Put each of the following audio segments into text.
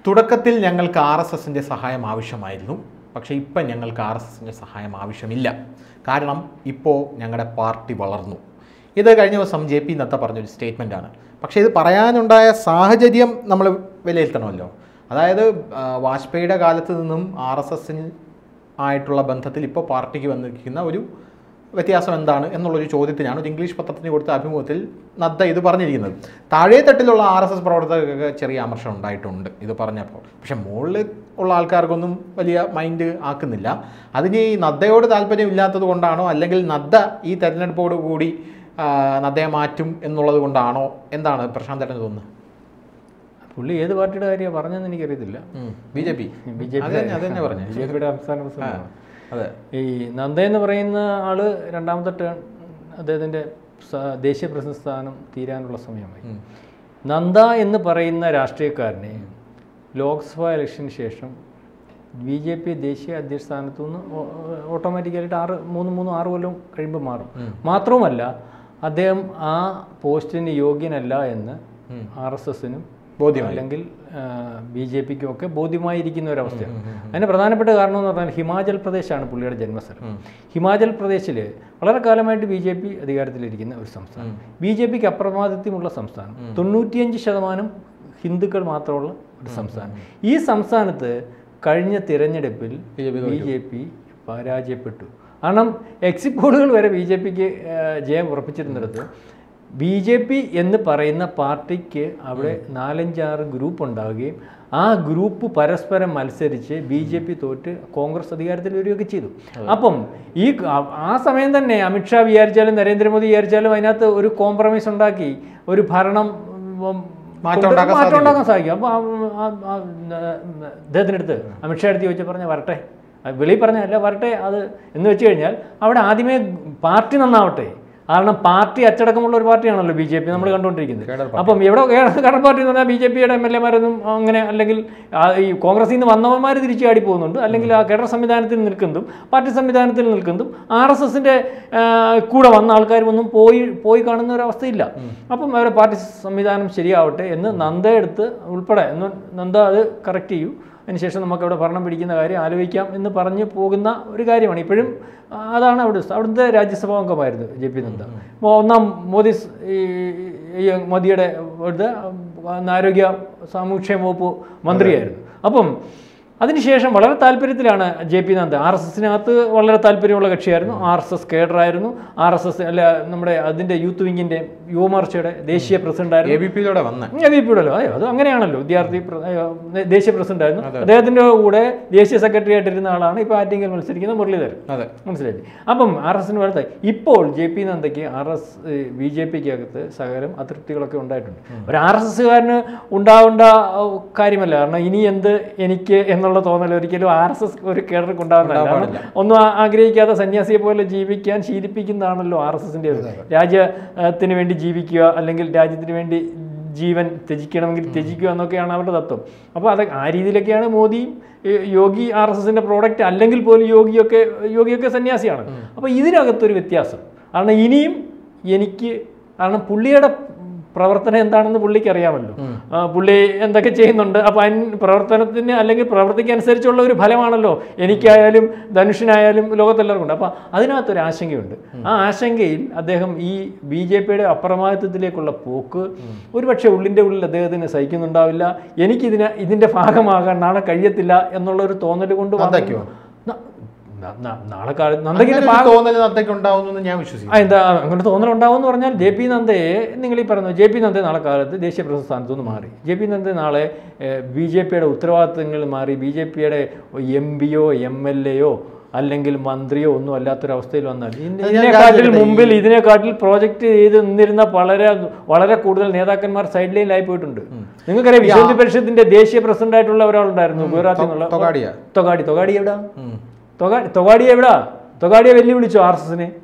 തുടക്കത്തിൽ ഞങ്ങൾക്ക് R S എസിൻ്റെ സഹായം ആവശ്യമായിരുന്നു പക്ഷേ ഇപ്പം ഞങ്ങൾക്ക് ആർ എസ് എസിൻ്റെ സഹായം ആവശ്യമില്ല കാരണം ഇപ്പോൾ ഞങ്ങളുടെ പാർട്ടി വളർന്നു ഇത് കഴിഞ്ഞ ദിവസം ജെ പി നത്ത പറഞ്ഞൊരു സ്റ്റേറ്റ്മെൻറ്റാണ് പക്ഷേ ഇത് പറയാനുണ്ടായ സാഹചര്യം നമ്മൾ വിലയിരുത്തണമല്ലോ അതായത് ആ, വാജ്പേയിയുടെ കാലത്ത് നിന്നും ആർ എസ് എസിന് ആയിട്ടുള്ള ബന്ധത്തിൽ ഇപ്പോൾ പാർട്ടിക്ക് വന്നിരിക്കുന്ന ഒരു വ്യത്യാസം എന്താണ് എന്നുള്ളൊരു ചോദ്യത്തിനാണ് ഒരു ഇംഗ്ലീഷ് പത്രത്തിന് കൊടുത്ത അഭിമുഖത്തിൽ നദ്ദ ഇത് പറഞ്ഞിരിക്കുന്നത് താഴെ തട്ടിലുള്ള ആർ എസ് എസ് പ്രവർത്തകർക്ക് ചെറിയ അമർഷം ഉണ്ടായിട്ടുണ്ട് ഇത് പറഞ്ഞപ്പോൾ പക്ഷെ മുകളിൽ ഉള്ള ആൾക്കാർക്കൊന്നും വലിയ മൈൻഡ് ആക്കുന്നില്ല അതിന് ഈ നദ്ദയോട് താല്പര്യം ഇല്ലാത്തത് കൊണ്ടാണോ അല്ലെങ്കിൽ നദ്ദ ഈ തെരഞ്ഞെടുപ്പോട് കൂടി ആ, നദ്ദയെ മാറ്റും എന്നുള്ളത് കൊണ്ടാണോ എന്താണ് പ്രശാന്ത് ചേട്ടന് തോന്നുന്നത് പുള്ളി ഏത് പാർട്ടിയുടെ കാര്യമാണ് പറഞ്ഞതെന്ന് എനിക്കറിയത്തില്ല B J P B J അത് തന്നെ അത് തന്നെ പറഞ്ഞു ബി ജെ പിയുടെ സംസ്ഥാന പ്രസിഡന്റ് അതെ ഈ നന്ദ എന്ന് പറയുന്ന ആള് രണ്ടാമത്തെ ടേൺ അദ്ദേഹത്തിൻ്റെ സ- ദേശീയ പ്രസിഡന്റ് സ്ഥാനം തീരാനുള്ള സമയമായി ഉം. നന്ദ എന്ന് പറയുന്ന രാഷ്ട്രീയക്കാരനെ ലോക്സഭാ ഇലക്ഷന് ശേഷം ബി ജെ പി ദേശീയ അധ്യക്ഷ സ്ഥാനത്തു നിന്ന് ഓട്ടോമാറ്റിക്കായിട്ട് ആറ് മൂന്ന് മൂന്ന് ആറ് കൊല്ലം കഴിയുമ്പോൾ മാറും മാത്രവുമല്ല അദ്ദേഹം ആ പോസ്റ്റിന് യോഗ്യനല്ല എന്ന് ആർ എസ് എസിനും ബോധ്യമായി അല്ലെങ്കിൽ ബി ജെ പിക്കും ഒക്കെ ബോധ്യമായിരിക്കുന്ന ഒരവസ്ഥയാണ് അതിന് പ്രധാനപ്പെട്ട കാരണം എന്ന് പറഞ്ഞാൽ ഹിമാചൽ പ്രദേശാണ് പുള്ളിയുടെ ജന്മസ്ഥലം ഹിമാചൽ പ്രദേശിൽ വളരെ കാലമായിട്ട് ബി ജെ പി അധികാരത്തിലിരിക്കുന്ന ഒരു സംസ്ഥാനം ബി ജെ പിക്ക് അപ്രമാദിത്യമുള്ള സംസ്ഥാനം തൊണ്ണൂറ്റിയഞ്ച് ശതമാനം ഹിന്ദുക്കൾ മാത്രമുള്ള ഒരു സംസ്ഥാനം ഈ സംസ്ഥാനത്ത് കഴിഞ്ഞ തിരഞ്ഞെടുപ്പിൽ ബി ജെ പി പരാജയപ്പെട്ടു കാരണം എക്സിറ്റ് പോളുകൾ വരെ ബി ജെ പിക്ക് ജയം ഉറപ്പിച്ചിരുന്നിടത്ത് ബി ജെ പി എന്ന് പറയുന്ന പാർട്ടിക്ക് അവിടെ നാലഞ്ചാറ് ഗ്രൂപ്പ് ഉണ്ടാവുകയും ആ ഗ്രൂപ്പ് പരസ്പരം മത്സരിച്ച് ബി ജെ പി തോറ്റ് കോൺഗ്രസ് അധികാരത്തിൽ വരികയൊക്കെ ചെയ്തു അപ്പം ഈ ആ- ആ സമയം തന്നെ അമിത്ഷാ വിചാരിച്ചാലും നരേന്ദ്രമോദി വിചാരിച്ചാലും അതിനകത്ത് ഒരു കോംപ്രമൈസ് ഉണ്ടാക്കി ഒരു ഭരണം ഉം, മാറ്റം കൊണ്ട് ഉണ്ടാക്കാൻ മാറ്റം ഉണ്ടാക്കാൻ സാധിക്കും അപ്പോൾ അദ്ദേഹത്തിൻ്റെ അടുത്ത് അമിത്ഷാ അടുത്ത് ചോദിച്ചാൽ പറഞ്ഞാൽ വരട്ടെ അത് വെളിയിൽ പറഞ്ഞല്ല വരട്ടെ അത് എന്ന് വെച്ച് കഴിഞ്ഞാൽ അവിടെ ആദ്യമേ പാർട്ടി നന്നാവട്ടെ കാരണം പാർട്ടി അച്ചടക്കമുള്ള ഒരു പാർട്ടിയാണല്ലോ ബി ജെ പി നമ്മൾ കണ്ടുകൊണ്ടിരിക്കുന്നത് അപ്പം എവിടെ കടർ പാർട്ടി എന്ന് പറഞ്ഞാൽ ബി ജെ പിയുടെ എം എൽ എമാരൊന്നും അങ്ങനെ അല്ലെങ്കിൽ ആ ഈ കോൺഗ്രസിൽ നിന്ന് വന്നവന്മാർ തിരിച്ചു ചാടി പോകുന്നുണ്ട് അല്ലെങ്കിൽ ആ കേഡർ സംവിധാനത്തിൽ നിൽക്കുന്നതും പാർട്ടി സംവിധാനത്തിൽ നിൽക്കുന്നതും ആർ എസ് എസിൻ്റെ കൂടെ വന്ന ആൾക്കാരും പോയി പോയി കാണുന്ന ഒരു അവസ്ഥയില്ല അപ്പം അവരെ പാർട്ടി സംവിധാനം ശരിയാവട്ടെ എന്ന് നന്ദയെടുത്ത് ഉൾപ്പെടെ എന്ന് നന്ദ അത് കറക്റ്റ് ചെയ്യൂ അതിനുശേഷം നമുക്ക് അവിടെ ഭരണം പിടിക്കുന്ന കാര്യം ആലോചിക്കാം എന്ന് പറഞ്ഞ് പോകുന്ന ഒരു കാര്യമാണ് ഇപ്പോഴും ആ, അതാണ് അവിടെ അവിടുത്തെ രാജ്യസഭാ അംഗമായിരുന്നു ജെ പി നന്ദ മോ- ഒന്നാം മോദി സ് ഈ ഈ മോദിയുടെ ഇവിടുത്തെ ആരോഗ്യ സാമൂഹ്യക്ഷേമ വകുപ്പ് മന്ത്രിയായിരുന്നു അപ്പം അതിനുശേഷം വളരെ താല്പര്യത്തിലാണ് J P Nanda R S എസിനകത്ത് വളരെ താല്പര്യമുള്ള കക്ഷിയായിരുന്നു ആർ എസ് എസ് കേഡറായിരുന്നു ആർ എസ് എസ് അല്ല നമ്മുടെ അതിൻ്റെ യൂത്ത് വിങ്ങിൻ്റെ യുവമോർച്ചയുടെ ദേശീയ പ്രസിഡന്റായിരുന്നു എ ബി പിയിലൂടെ വന്ന എ ബി പിയുടെ അതെ അത് അങ്ങനെയാണല്ലോ വിദ്യാർത്ഥി പ്ര- ഏ, ദേശീയ പ്രസിഡന്റ് ആയിരുന്നു അദ്ദേഹത്തിന്റെ കൂടെ ദേശീയ സെക്രട്ടറി ആയിട്ടിരുന്ന ആളാണ് ഇപ്പോൾ ആറ്റിങ്ങൽ മത്സരിക്കുന്ന മുരളീധരൻ അതെ മനസ്സിലായി അപ്പം ആർ എസിന് വലുത് ഇപ്പോൾ ജെ പി നന്ദയ്ക്ക് ആർ എസ് ബി ജെ പിക്ക് അകത്ത് സകലം അതൃപ്തികളൊക്കെ ഉണ്ടായിട്ടുണ്ട് ഒരു ആർ എസ് എസ്സുകാരന് ഉണ്ടാവേണ്ട ആ, കാര്യമല്ല കാരണം ഇനി എന്ത് എനിക്ക് എന്നുള്ള തോന്നൽ ഒരിക്കലും ആർ എസ് എസ് ഒരു കേഡർക്ക് ഉണ്ടാകുന്നില്ല കാരണം ഒന്നും ആ- ആഗ്രഹിക്കാതെ സന്യാസിയെ പോലെ ജീവിക്കാൻ ശീലിപ്പിക്കുന്നതാണല്ലോ ആർ എസ് എസിൻ്റെ രാജ്യത്തിന് വേണ്ടി ജീവിക്കുക അല്ലെങ്കിൽ രാജ്യത്തിന് വേണ്ടി ജീവൻ ത്യജിക്കണമെങ്കിൽ ത്യജിക്കുക എന്നൊക്കെയാണ് അവരുടെ തത്വം അപ്പോൾ അത് ആ രീതിയിലൊക്കെയാണ് മോദിയും ഏ, യോഗി ആർ എസ് എസിൻ്റെ പ്രോഡക്റ്റ് അല്ലെങ്കിൽ പോലും യോഗിയൊക്കെ യോഗിയൊക്കെ സന്യാസിയാണ് അപ്പോൾ ഇതിനകത്തൊരു വ്യത്യാസം കാരണം ഇനിയും എനിക്ക് കാരണം പുള്ളിയുടെ പ്രവർത്തനം എന്താണെന്ന് പുള്ളിക്ക് അറിയാമല്ലോ ആ, പുള്ളി എന്തൊക്കെ ചെയ്യുന്നുണ്ട് അപ്പോൾ അതിന് പ്രവർത്തനത്തിന് അല്ലെങ്കിൽ പ്രവർത്തിക്കനുസരിച്ചുള്ള ഒരു ഫലമാണല്ലോ എനിക്കായാലും ധനുഷിനായാലും ലോകത്തെല്ലാവർക്കും ഉണ്ട് അപ്പോൾ അതിനകത്തൊരു ആശങ്കയുണ്ട് ആ ആശങ്കയിൽ അദ്ദേഹം ഈ ബി ജെ പിയുടെ അപ്രമാദിത്വത്തിലേക്കുള്ള പോക്ക് ഒരുപക്ഷെ ഉള്ളിൻ്റെ ഉള്ളിൽ അദ്ദേഹത്തിന് സഹിക്കുന്നുണ്ടാവില്ല എനിക്കിതിന് ഇതിൻ്റെ ഭാഗമാകാൻ നാളെ കഴിയത്തില്ല എന്നുള്ള ഒരു തോന്നൽ കൊണ്ട് വന്ന- നന്ദയ്ക്കോ? ന- ന- ന- നാളെ കാലത്ത് നന്ദയ്ക്ക് അങ്ങനെ ഒരു തോന്നൽ നന്ദയ്ക്ക് ഉണ്ടാവുമെന്ന് ഞാൻ വിശ്വസിക്കുന്നു ആ, എന്താ അങ്ങനെ തോന്നലുണ്ടാവും എന്ന് പറഞ്ഞാൽ ജെ പി നന്ദയെ നിങ്ങൾ ഈ പറഞ്ഞു ജെ പി നന്ദ നാളെ കാലത്ത് ദേശീയ പ്രസിഡന്റ് സ്ഥാനത്തു നിന്ന് മാറി ജെ പി നന്ദ നാളെ ബി ജെ പിയുടെ ഉത്തരവാദിത്തങ്ങളിൽ മാറി ബി ജെ പിയുടെ എം പിയോ എം എൽ എയോ അല്ലെങ്കിൽ മന്ത്രിയോ ഒന്നും അല്ലാത്തൊരവസ്ഥയിൽ വന്നാൽ ഇന്ന- അത് ഞാൻ ഇതിനെക്കാട്ടിൽ കാര്യം മുമ്പിൽ ഇതിനെക്കാട്ടിൽ പ്രോജക്റ്റ് ചെയ്ത് നിന്നിരുന്ന വളരെ വളരെ കൂടുതൽ നേതാക്കന്മാർ സൈഡ് ലൈനിലായി പോയിട്ടുണ്ട് നിങ്ങൾക്കറിയാം വിശ്വ പരിഷത്തിന്റെ ദേശീയ പ്രസിഡന്റ് ആയിട്ടുള്ള ഒരാളുണ്ടായിരുന്നു ഗുജറാത്തിൽ നിന്നുള്ള തൊഗാഡിയ തൊഗാടി തൊഗാടി എവിടാ തൊഗാടി തൊഗാഡിയെ എവിടാ തൊഗാഡിയെ വെല്ലുവിളിച്ചോ ആർ എസ് എസിനെ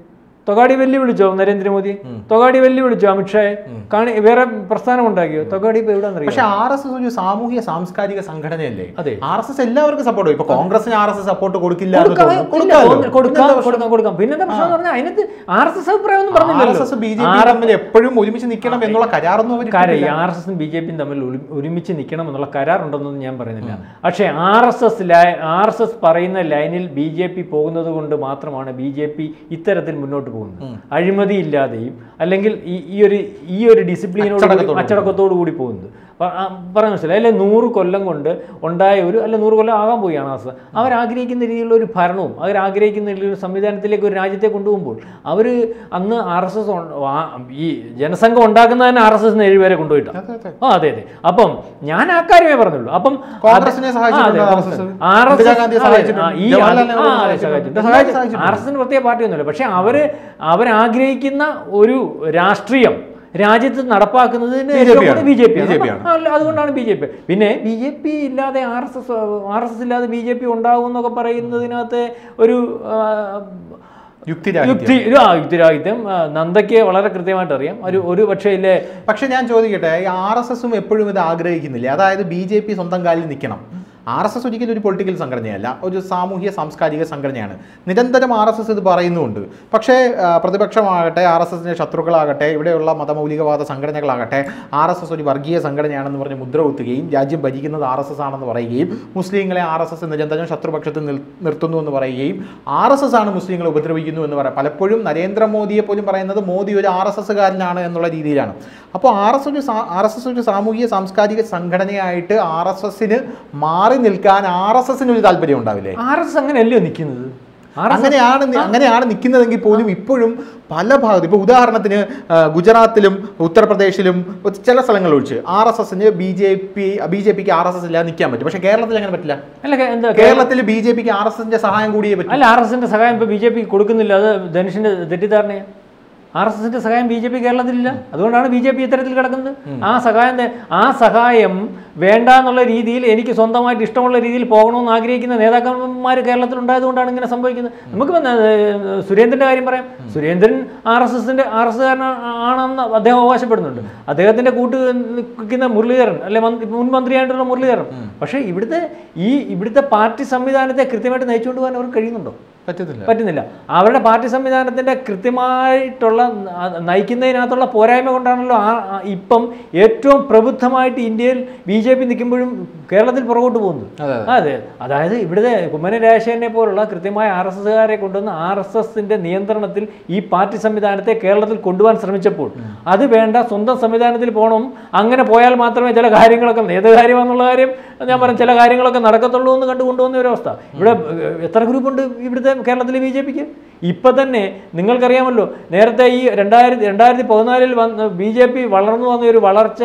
തൊഗാടി വെല്ലു വിളിച്ചോ നരേന്ദ്രമോദി തൊഗാടി വെല്ലു വിളിച്ചോ അമിത്ഷായെ കാണി വേറെ പ്രസ്ഥാനം ഉണ്ടാക്കിയോ തൊഗാടി ഇപ്പൊ എവിടെയാണെന്നറിയോ പക്ഷെ ആർ എസ് എസ് ഒരു സാമൂഹിക സാംസ്കാരിക സംഘടനയല്ലേ അതെ. ആർ എസ് എസ് എല്ലാവർക്കും സപ്പോർട്ട് ഇപ്പൊ കോൺഗ്രസിന് ആർ എസ് എസ് സപ്പോർട്ട് കൊടുക്കില്ല എന്ന് കൊടുക്കാം, തോന്നുന്നു. ഇല്ല, കൊടുക്കാമല്ലോ. കൊടുക്കാം കൊടുക്കാം കൊടുക്കാം പിന്നെന്താ പ്രശ്നം എന്ന് പറഞ്ഞാൽ അതിനകത്ത് ആർ എസ് എസ് അഭിപ്രായം ഒന്നും ആർ എസ് പറഞ്ഞില്ലല്ലോ എസ് ബി ജെ പി തമ്മിൽ എപ്പോഴും ഒരുമിച്ച് നിൽക്കണം എന്നുള്ള കരാറൊന്നും അവർ കാര്യം ഈ ആർ എസ് എസും ബി ജെ പിയും തമ്മിൽ ഒരു- ഒരുമിച്ച് നിൽക്കണം എന്നുള്ള കരാറുണ്ടെന്നൊന്നും ഞാൻ പറയുന്നില്ല പക്ഷേ R S S R S S പറയുന്ന ലൈനിൽ ബി ജെ പി പോകുന്നത് കൊണ്ട് മാത്രമാണ് ബി ജെ പി ഇത്തരത്തിൽ മുന്നോട്ട് പോകുന്നത് അഴിമതി ഇല്ലാതെയും അല്ലെങ്കിൽ ഈ ഈ ഒരു ഈ ഒരു ഡിസിപ്ലിനോട് അച്ചടക്കത്തോടു അച്ചടക്കത്തോടു കൂടി പോകുന്നത് പ- ആ, പറഞ്ഞ മനസ്സിലായി അല്ലെ നൂറ് കൊല്ലം കൊണ്ട് ഉണ്ടായ ഒരു അല്ല നൂറ് കൊല്ലം ആകാൻ പോവുകയാണ് ആ സ- അവരാഗ്രഹിക്കുന്ന രീതിയിലുള്ള ഒരു ഭരണവും അവരാഗ്രഹിക്കുന്ന രീതിയിലുള്ള ഒരു സംവിധാനത്തിലേക്ക് ഒരു രാജ്യത്തെ കൊണ്ടുപോകുമ്പോൾ അവർ അന്ന് ആർ എസ് എസ് ഈ ജനസംഘം ഉണ്ടാക്കുന്ന തന്നെ ആർ എസ് എസിന് ഏഴുപേരെ കൊണ്ടുപോയിട്ടാണ് അതെ, അതെ. ആ അതെ അതെ അപ്പം ഞാൻ ആ കാര്യമേ പറഞ്ഞുള്ളൂ അപ്പം കോൺഗ്രസിനെ സഹായിച്ചിട്ടുണ്ട് RSS. ഇന്ദിരാഗാന്ധിയെ സഹായിച്ചിട്ടുണ്ട്. ജവഹർലാൽ നെഹ്റുവിനെ സഹായിച്ചിട്ടുണ്ട്. എല്ലാവരെയും സഹായിച്ചിട്ടുണ്ട്. ആർ എസ് എസിന് പ്രത്യേക പാർട്ടിയൊന്നുമില്ല പക്ഷെ അവര് അവരാഗ്രഹിക്കുന്ന ഒരു രാഷ്ട്രീയം രാജ്യത്ത് നടപ്പാക്കുന്നതിന് BJP ആണ്. ബി ജെ പി BJP ആണ്. അതുകൊണ്ടാണ് ബി ജെ പി പിന്നെ ബി ജെ പി ഇല്ലാതെ R S S R S S ഇല്ലാതെ ബി ജെ പി ഉണ്ടാകും എന്നൊക്കെ പറയുന്നതിനകത്ത് ഒരു ആ, യുക്തിരാഹിത്യം യുക്തി ഒരു ആ, യുക്തിരാഹിത്യം ആ, നന്ദയ്ക്ക് വളരെ കൃത്യമായിട്ട് അറിയാം ഒരു ഒരു പക്ഷേ ഇല്ലേ പക്ഷെ ഞാൻ ചോദിക്കട്ടെ ഈ ആർ എസ് എസും എപ്പോഴും ഇത് ആഗ്രഹിക്കുന്നില്ല അതായത് ബി ജെ പി സ്വന്തം കാലിൽ നിൽക്കണം ആർ എസ് എസ് ഒരിക്കലും ഒരു പൊളിറ്റിക്കൽ സംഘടനയല്ല ഒരു സാമൂഹിക സാംസ്കാരിക സംഘടനയാണ് നിരന്തരം ആർ എസ് എസ് ഇത് പറയുന്നുണ്ട് പക്ഷേ ആ, പ്രതിപക്ഷമാകട്ടെ ആർ എസ് എസിൻ്റെ ശത്രുക്കളാകട്ടെ ഇവിടെയുള്ള മതമൗലികവാദ സംഘടനകളാകട്ടെ ആർ എസ് എസ് ഒരു വർഗീയ സംഘടനയാണെന്ന് പറഞ്ഞ് മുദ്ര കുത്തുകയും രാജ്യം ഭരിക്കുന്നത് ആർ എസ് എസ് ആണെന്ന് പറയുകയും മുസ്ലിങ്ങളെ ആർ എസ് എസ് നിരന്തരം ശത്രുപക്ഷത്ത് നിൽ നിർത്തുന്നു എന്ന് പറയുകയും ആർ എസ് എസ് ആണ് മുസ്ലിങ്ങളെ ഉപദ്രവിക്കുന്നു എന്ന് പറയാം പലപ്പോഴും നരേന്ദ്രമോദിയെ പോലും പറയുന്നത് മോദി ഒരു ആർ എസ് എസ്സുകാരനാണ് എന്നുള്ള രീതിയിലാണ് അപ്പോൾ ആർ എസ് ഒരു ആർ എസ് എസ് ഒരു സാമൂഹിക സാംസ്കാരിക സംഘടനയായിട്ട് ആർ എസ് എസിന് മാറി നിൽക്കാൻ ആർ എസ് എസിന് ഒരു താല്പര്യം ഉണ്ടാവില്ലേ ആർ എസ് എസ് അങ്ങനെയല്ലോ നിൽക്കുന്നത് ആർ എസ് അങ്ങനെയാണ് നി- അങ്ങനെയാണ് നിൽക്കുന്നതെങ്കിൽ പോലും ഇപ്പോഴും പല ഭാഗത്തും ഇപ്പോൾ ഉദാഹരണത്തിന് ആ, ഗുജറാത്തിലും ഉത്തർപ്രദേശിലും ചില സ്ഥലങ്ങൾ ഒഴിച്ച് ആർ എസ് എസിന് B J P B J പിക്ക് ആർ എസ് എസ് ഇല്ലാതെ നിൽക്കാൻ പറ്റും പക്ഷേ കേരളത്തിൽ അങ്ങനെ പറ്റില്ല അല്ല കേ- എന്താ കേരളത്തിൽ ബി ജെ പിക്ക് ആർ എസ് എസിന്റെ സഹായം കൂടിയേ പറ്റും അല്ല ആർ എസ് എസിന്റെ സഹായം ഇപ്പൊ ബി ജെ പി കൊടുക്കുന്നില്ല അത് ധനുഷിന്റെ തെറ്റിദ്ധാരണയാണ് ആർ എസ് എസിന്റെ സഹായം ബി ജെ പി കേരളത്തിലില്ല അതുകൊണ്ടാണ് ബി ജെ പി ഇത്തരത്തിൽ കിടക്കുന്നത് ആ സഹായം തെ- ആ സഹായം വേണ്ട എന്നുള്ള രീതിയിൽ എനിക്ക് സ്വന്തമായിട്ട് ഇഷ്ടമുള്ള രീതിയിൽ പോകണമെന്ന് ആഗ്രഹിക്കുന്ന നേതാക്കന്മാർ കേരളത്തിൽ ഉണ്ടായതുകൊണ്ടാണ് ഇങ്ങനെ സംഭവിക്കുന്നത് നമുക്ക് പിന്നെ, ഏഹ്, സുരേന്ദ്രന്റെ കാര്യം പറയാം സുരേന്ദ്രൻ ആർ എസ് എസിന്റെ ആർ എസ് ആണെന്ന് അദ്ദേഹം അവകാശപ്പെടുന്നുണ്ട് അദ്ദേഹത്തിന്റെ കൂട്ട് നിൽക്കുന്ന മുരളീധരൻ അല്ലെ മന്ത്രി- മുൻ മന്ത്രിയായിട്ടുള്ള മുരളീധരൻ പക്ഷേ ഇവിടുത്തെ ഈ ഇവിടുത്തെ പാർട്ടി സംവിധാനത്തെ കൃത്യമായിട്ട് നയിച്ചുകൊണ്ട് പോകാൻ അവർക്ക് കഴിയുന്നുണ്ടോ പറ്റത്തില്ല പറ്റുന്നില്ല അവരുടെ പാർട്ടി സംവിധാനത്തിന്റെ കൃത്യമായിട്ടുള്ള ന- നയിക്കുന്നതിനകത്തുള്ള പോരായ്മ കൊണ്ടാണല്ലോ ആ ആ ഇപ്പം ഏറ്റവും പ്രബുദ്ധമായിട്ട് ഇന്ത്യയിൽ ബി ജെ പി നിൽക്കുമ്പോഴും കേരളത്തിൽ പുറകോട്ട് പോകുന്നത് അതെ, അതെ അതായത് ഇവിടുത്തെ കുമ്മന രാജശേഖരനെ പോലുള്ള കൃത്യമായ ആർ എസ് എസ്സുകാരെ കൊണ്ടുവന്ന് ആർ എസ് എസിന്റെ നിയന്ത്രണത്തിൽ ഈ പാർട്ടി സംവിധാനത്തെ കേരളത്തിൽ കൊണ്ടുപോകാൻ ശ്രമിച്ചപ്പോൾ അത് വേണ്ട സ്വന്തം സംവിധാനത്തിൽ പോകണം അങ്ങനെ പോയാൽ മാത്രമേ ചില കാര്യങ്ങളൊക്കെ ഏത് കാര്യമാണെന്നുള്ള കാര്യം ഞാൻ പറഞ്ഞു ചില കാര്യങ്ങളൊക്കെ നടക്കത്തുള്ളൂ എന്ന് കണ്ടു കൊണ്ടുവന്ന ഒരു അവസ്ഥ ഇവിടെ ഏഹ്, എത്ര ഗ്രൂപ്പുണ്ട് ഇവിടുത്തെ കേരളത്തിലെ ബി ജെ പിക്ക് ഇപ്പൊ തന്നെ നിങ്ങൾക്കറിയാമല്ലോ നേരത്തെ ഈ രണ്ടായിരത്തി രണ്ടായിരത്തി പതിനാലിൽ വന്ന് ബി ജെ പി വളർന്നു വന്ന ഒരു വളർച്ച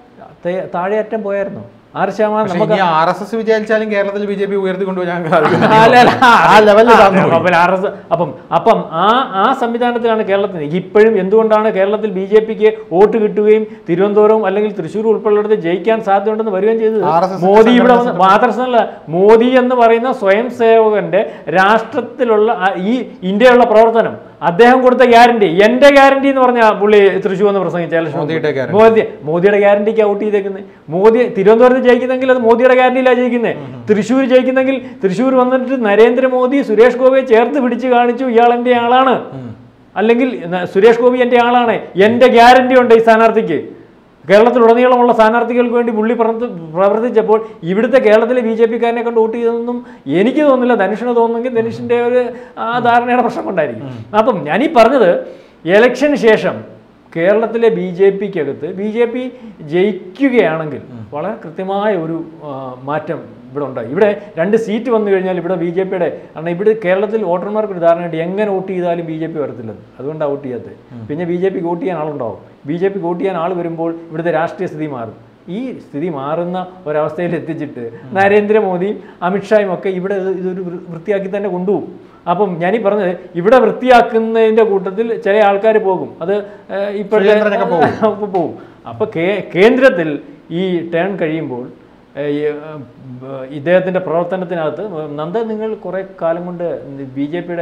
തേ- താഴെയറ്റം പോയായിരുന്നു ആറ് ശതമാനം പക്ഷേ നമുക്ക് ഇനി ആർ എസ് എസ് വിചാരിച്ചാലും കേരളത്തിൽ ബി ജെ പി ഉയർത്തിക്കൊണ്ടുപോകാൻ അല്ല, അല്ല. ആ ലെവലിൽ താന്നു പോയി. അപ്പം ആർ എസ് അപ്പം അപ്പം ആ ആ സംവിധാനത്തിലാണ് കേരളത്തിൽ ഇപ്പോഴും എന്തുകൊണ്ടാണ് കേരളത്തിൽ ബി ജെ പിക്ക് വോട്ട് കിട്ടുകയും തിരുവനന്തപുരം അല്ലെങ്കിൽ തൃശ്ശൂർ ഉൾപ്പെടെയുള്ളത് ജയിക്കാൻ സാധ്യതയുണ്ടെന്ന് വരികയും ചെയ്തത് RSS മോദി ഇവിടെ സംഘടന വന്ന് മാത്രമല്ല മോദി എന്ന് പറയുന്ന സ്വയം സേവകന്റെ രാഷ്ട്രത്തിലുള്ള ആ ഈ ഇന്ത്യയുള്ള പ്രവർത്തനം അദ്ദേഹം കൊടുത്ത ഗ്യാരണ്ടി എന്റെ ഗ്യാരണ്ടി എന്ന് പറഞ്ഞ പുള്ളി തൃശ്ശൂർ എന്ന് പ്രസംഗിച്ച election മോദിയുടെ guarantee. മോദി മോദിയുടെ ഗ്യാരണ്ടിക്ക് ഔട്ട് ചെയ്തേക്കുന്നത് മോദി തിരുവനന്തപുരത്ത് ജയിക്കുന്നെങ്കിൽ അത് മോദിയുടെ ഗ്യാരണ്ടിയിലാണ് ജയിക്കുന്നത് തൃശ്ശൂർ ജയിക്കുന്നെങ്കിൽ തൃശ്ശൂർ വന്നിട്ട് നരേന്ദ്രമോദി സുരേഷ് ഗോപിയെ ചേർത്ത് പിടിച്ച് കാണിച്ചു ഇയാൾ എൻ്റെ ആളാണ് അല്ലെങ്കിൽ ന- സുരേഷ് ഗോപി എൻ്റെ ആളാണ് എൻ്റെ ഗ്യാരണ്ടി ഉണ്ട് ഈ സ്ഥാനാർത്ഥിക്ക് കേരളത്തിലുടനീളമുള്ള സ്ഥാനാർത്ഥികൾക്ക് വേണ്ടി പുള്ളി പ്രവർത്തി- പ്രവർത്തിച്ചപ്പോൾ ഇവിടുത്തെ കേരളത്തിലെ ബി ജെ പിക്കാരനെ കൊണ്ട് വോട്ട് ചെയ്തതൊന്നും എനിക്ക് തോന്നുന്നില്ല ധനുഷിന് തോന്നുന്നെങ്കിൽ ധനുഷിൻ്റെ ഒരു ആ ധാരണയുടെ പ്രശ്നം കൊണ്ടായിരിക്കും അപ്പം ഞാനീ പറഞ്ഞത് ഇലക്ഷന് ശേഷം കേരളത്തിലെ ബി ജെ പിക്കകത്ത് ബി ജെ പി ജയിക്കുകയാണെങ്കിൽ വളരെ കൃത്യമായ ഒരു ആ, മാറ്റം ഇവിടെ ഉണ്ടായി ഇവിടെ രണ്ട് സീറ്റ് വന്നു കഴിഞ്ഞാൽ ഇവിടെ ബി ജെ പിയുടെ കാരണം ഇവിടെ കേരളത്തിൽ വോട്ടർമാർക്ക് ഒരു ധാരണയുണ്ട് എങ്ങനെ വോട്ട് ചെയ്താലും ബി ജെ പി വരത്തില്ലെന്ന് അതുകൊണ്ടാണ് വോട്ട് ചെയ്യാത്തത് പിന്നെ ബി ജെ പിക്ക് വോട്ട് ചെയ്യാൻ ആളുണ്ടാവും ബി ജെ പിക്ക് വോട്ട് ചെയ്യാൻ ആൾ വരുമ്പോൾ ഇവിടുത്തെ രാഷ്ട്രീയ സ്ഥിതി മാറും ഈ സ്ഥിതി മാറുന്ന ഒരവസ്ഥയിൽ എത്തിച്ചിട്ട് നരേന്ദ്രമോദിയും അമിത്ഷായും ഒക്കെ ഇവിടെ ഇത് ഇതൊരു വൃ- വൃത്തിയാക്കി തന്നെ കൊണ്ടുപോകും അപ്പം ഞാനീ പറഞ്ഞത് ഇവിടെ വൃത്തിയാക്കുന്നതിൻ്റെ കൂട്ടത്തിൽ ചില ആൾക്കാർ പോകും അത് ഏഹ്, ഇപ്പോഴത്തെ സുരേന്ദ്രനൊക്കെ പോകും. അപ്പോൾ പോകും അപ്പോൾ കേ കേന്ദ്രത്തിൽ ഈ ടേൺ കഴിയുമ്പോൾ ഏഹ്, ഈ, ഏഹ്, ഇദ്ദേഹത്തിൻ്റെ പ്രവർത്തനത്തിനകത്ത് നന്ദ നിങ്ങൾ കുറേ കാലം കൊണ്ട് ബി ജെ പിയുടെ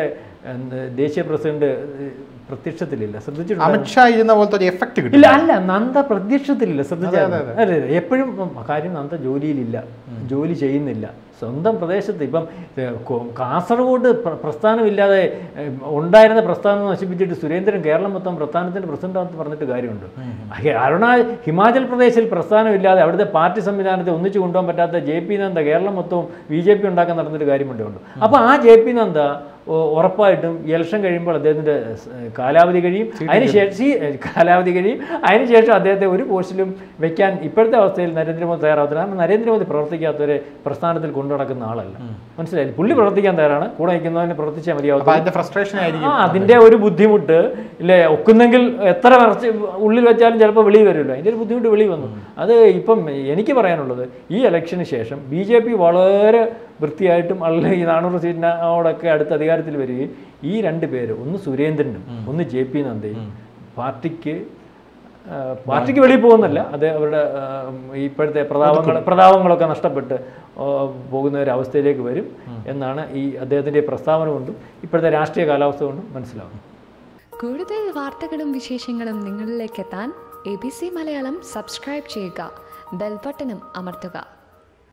എന്ത് ദേശീയ പ്രസിഡന്റ് ഏഹ്, പ്രത്യക്ഷത്തിലില്ല ശ്രദ്ധിച്ചിട്ടുണ്ടോ അമിത്ഷാ ഇരുന്ന പോലത്തെ ഒരു എഫക്ട് കിട്ടും ഇല്ല അല്ല നന്ദ പ്രത്യക്ഷത്തിലില്ല ശ്രദ്ധിച്ചാൽ അതെ അതെ എപ്പോഴും ഉം, കാര്യം നന്ദ ജോലിയിലില്ല ജോലി ചെയ്യുന്നില്ല സ്വന്തം പ്രദേശത്ത് ഇപ്പം ഏ, കൊ- കാസർഗോഡ് പ്ര- പ്രസ്ഥാനമില്ലാതെ ഏ, ഉണ്ടായിരുന്ന പ്രസ്ഥാനം നശിപ്പിച്ചിട്ട് സുരേന്ദ്രൻ കേരളം മൊത്തം പ്രസ്ഥാനത്തിന്റെ പ്രസിഡന്റ് പറഞ്ഞിട്ട് കാര്യമുണ്ട് അഹ് അരുണാ ഹിമാചൽ പ്രദേശിൽ പ്രസ്ഥാനമില്ലാതെ അവിടുത്തെ പാർട്ടി സംവിധാനത്തെ ഒന്നിച്ചു കൊണ്ടുപോകാൻ പറ്റാത്ത ജെ പി നന്ദ കേരളം മൊത്തവും ബി ജെ പി ഉണ്ടാക്കാൻ നടന്നിട്ട് കാര്യമുണ്ടേ ഉണ്ട് അപ്പോൾ ആ ജെ പി നന്ദ ഉ- ഉറപ്പായിട്ടും ഇലക്ഷൻ കഴിയുമ്പോൾ അദ്ദേഹത്തിൻ്റെ കാലാവധി കഴിയും അതിനുശേഷം ഈ കാലാവധി കഴിയും അതിനുശേഷം അദ്ദേഹത്തെ ഒരു പോസ്റ്റിലും വെക്കാൻ ഇപ്പോഴത്തെ അവസ്ഥയിൽ നരേന്ദ്രമോദി തയ്യാറാവത്തില്ല കാരണം നരേന്ദ്രമോദി പ്രവർത്തിക്കാത്തവരെ പ്രസ്ഥാനത്തിൽ കൊണ്ടു നടക്കുന്ന ആളല്ല മനസ്സിലായി പുള്ളി പ്രവർത്തിക്കാൻ തയ്യാറാണ് കൂടെ നിൽക്കുന്നതിന് പ്രവർത്തിച്ചാൽ അപ്പൊ മതിയാവും അതിന്റെ ഫ്രസ്ട്രേഷൻ ആയിരിക്കും ആ അതിൻ്റെ ഒരു ബുദ്ധിമുട്ട് ഇല്ലേ ഒക്കുന്നെങ്കിൽ എത്ര വിറച്ച് ഉള്ളിൽ വെച്ചാലും ചിലപ്പോൾ വെളി വരുമല്ലോ അതിൻ്റെ ഒരു ബുദ്ധിമുട്ട് വെളി വന്നു അത് ഇപ്പം എനിക്ക് പറയാനുള്ളത് ഈ ഇലക്ഷന് ശേഷം ബി ജെ പി വളരെ വൃത്തിയായിട്ടും അല്ലെങ്കിൽ ഈ നാനൂറ് സീറ്റിനോടൊക്കെ അടുത്ത് അധികാരത്തിൽ വരികയും ഈ രണ്ട് പേര് ഒന്ന് സുരേന്ദ്രനും ഒന്ന് ജെ പി നന്ദയും പാർട്ടിക്ക് ആ, പാർട്ടിക്ക് വെളിയിൽ പോകുന്നല്ല അത് അവരുടെ ആ, ഇപ്പോഴത്തെ പ്രതാപങ്ങൾ പ്രതാപങ്ങളൊക്കെ നഷ്ടപ്പെട്ട് ആ, പോകുന്ന ഒരു അവസ്ഥയിലേക്ക് വരും എന്നാണ് ഈ അദ്ദേഹത്തിൻ്റെ പ്രസ്താവന കൊണ്ടും ഇപ്പോഴത്തെ രാഷ്ട്രീയ കാലാവസ്ഥ കൊണ്ടും മനസ്സിലാവുന്നത് കൂടുതൽ വാർത്തകളും വിശേഷങ്ങളും നിങ്ങളിലേക്ക് എത്താൻ A B C Malayalam subscribe ചെയ്യുക ബെൽബട്ടനും അമർത്തുക